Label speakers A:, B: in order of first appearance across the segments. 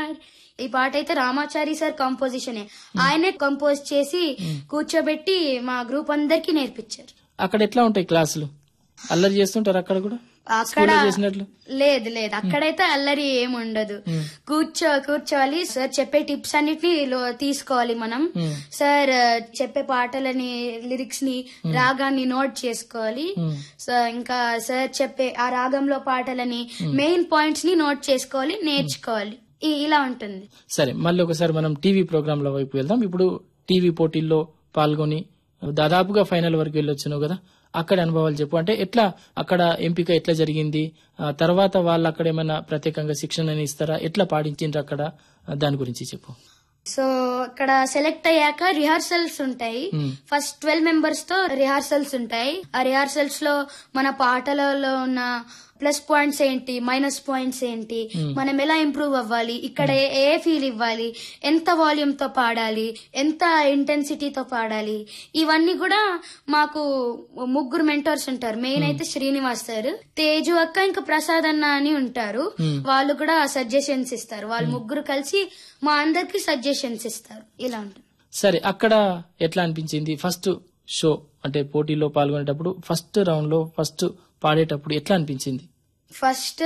A: ప్యార్ ఈ పాట అయితే రామాచారి సార్ కంపోజిషన్ ఆయనే కంపోజ్ చేసి కూర్చోబెట్టి మా గ్రూప్ అందరికి నేర్పించారు
B: అక్కడ ఎట్లా ఉంటాయి క్లాసులు అల్లరి చేస్తుంటారు అక్కడ కూడా
A: అక్కడ
B: స్కూల్లో చేసినట్లు
A: లేదు లేదు అక్కడైతే అల్లరి ఏమి ఉండదు కూర్చో కూర్చోవాలి సార్ చెప్పే టిప్స్ అన్నిటిని లో- తీసుకోవాలి మనం
B: మ్మ్.
A: సార్ చెప్పే పాటలని లిరిక్స్ ని రాగాన్ని నోట్ చేసుకోవాలి
B: మ్మ్.
A: సో ఇంకా సార్ చెప్పే ఆ రాగంలో పాటలని మెయిన్ పాయింట్స్ ని నోట్ చేసుకోవాలి నేర్చుకోవాలి ఈ- ఇలా ఉంటుంది
B: సరే మళ్ళీ ఒకసారి మనం టీవీ ప్రోగ్రాంల వైపు వెళ్దాం ఇప్పుడు టీవీ పోటీల్లో పాల్గొని దాదాపుగా ఫైనల్ వరకు వెళ్ళొచ్చును కదా అక్కడ అనుభవాలు చెప్పు అంటే ఎట్లా అక్కడ ఎంపిక ఎట్లా జరిగింది ఆ, తర్వాత వాళ్ళు అక్కడ ఏమైనా ప్రత్యేకంగా శిక్షణ ఇస్తారా ఎట్లా పాటించిండ్రు అక్కడ ఆ, దాని గురించి చెప్పు
A: సో అక్కడ సెలెక్ట్ అయ్యాక రిహార్సల్స్ ఉంటాయి
B: మ్మ్.
A: ఫస్ట్ ట్వెల్వ్ మెంబర్స్ తో రిహార్సల్స్ ఉంటాయి ఆ రిహార్సల్స్ లో మన పాటలలో ఉన్న ప్లస్ పాయింట్స్ ఏంటి మైనస్ పాయింట్స్ ఏంటి మనం ఎలా ఇంప్రూవ్ అవ్వాలి ఇక్కడ ఏ- ఏ ఫీల్ ఇవ్వాలి ఎంత వాల్యూమ్ తో పాడాలి ఎంత ఇంటెన్సిటీతో పాడాలి ఇవన్నీ కూడా మాకు ముగ్గురు మెంటర్స్ ఉంటారు మెయిన్ అయితే శ్రీనివాస్ సార్ తేజు అక్క ఇంకా ప్రసాద్ అన్న అని ఉంటారు వాళ్ళు కూడా సజెషన్స్ ఇస్తారు వాళ్ళు ముగ్గురు కలిసి మా అందరికి సజెషన్స్ ఇస్తారు ఇలా ఉంటుంది
B: సరే అక్కడ ఎట్లా అనిపించింది ఫస్ట్ షో అంటే పోటీలో పాల్గొనేటప్పుడు ఫస్ట్ రౌండ్ లో ఫస్ట్ పాడేటప్పుడు ఎట్లా అనిపించింది
A: ఫస్ట్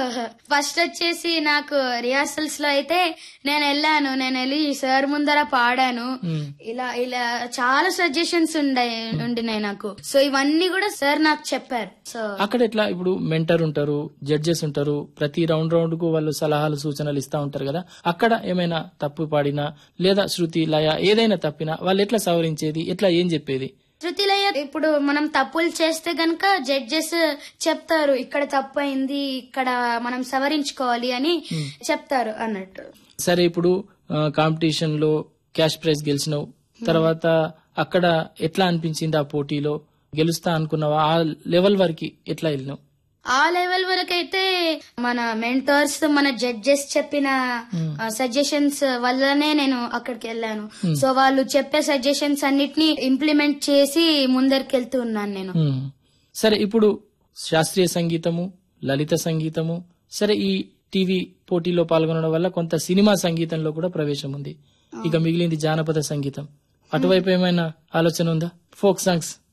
A: ఫస్ట్ వచ్చేసి నాకు రిహార్సల్స్ లో అయితే నేను వెళ్ళాను నేను వెళ్ళి సార్ ముందర పాడాను
B: మ్మ్.
A: ఇలా ఇలా చాలా సజెషన్స్ ఉండే ఉండినాయి నాకు సో ఇవన్నీ కూడా సార్ నాకు చెప్పారు సో
B: అక్కడ ఎట్లా ఇప్పుడు మెంటర్ ఉంటారు జడ్జెస్ ఉంటారు ప్రతి రౌండ్ రౌండ్ కు వాళ్ళు సలహాలు సూచనలు ఇస్తా ఉంటారు కదా అక్కడ ఏమైనా తప్పు పాడినా లేదా శృతి లయ ఏదైనా తప్పినా వాళ్ళు ఎట్లా సవరించేది ఎట్లా ఏం చెప్పేది
A: శృతిలయ్య ఇప్పుడు మనం తప్పులు చేస్తే గనక జడ్జెస్ చెప్తారు ఇక్కడ తప్పు అయింది ఇక్కడ మనం సవరించుకోవాలి అని చెప్తారు అన్నట్టు
B: సరే ఇప్పుడు కాంపిటీషన్ లో క్యాష్ ప్రైజ్ గెలిచినావు తర్వాత అక్కడ ఎట్లా అనిపించింది ఆ పోటీలో గెలుస్తా అనుకున్నావా ఆ లెవెల్ వరకు ఎట్లా వెళ్ళినావు
A: ఆ లెవెల్ వరకు అయితే మన మెంటర్స్ మన జడ్జెస్ చెప్పిన సజెషన్స్ వల్లనే నేను అక్కడికి వెళ్ళాను సో వాళ్ళు చెప్పే సజెషన్స్ అన్నిటిని ఇంప్లిమెంట్ చేసి ముందరికి వెళ్తూ ఉన్నాను నేను
B: మ్మ్. సరే ఇప్పుడు శాస్త్రీయ సంగీతము లలిత సంగీతము సరే ఈ టీవీ పోటీలో పాల్గొనడం వల్ల కొంత సినిమా సంగీతంలో కూడా ప్రవేశం ఉంది ఇక మిగిలింది జానపద సంగీతం అటువైపు ఏమైనా ఆలోచన ఉందా ఫోక్ సాంగ్స్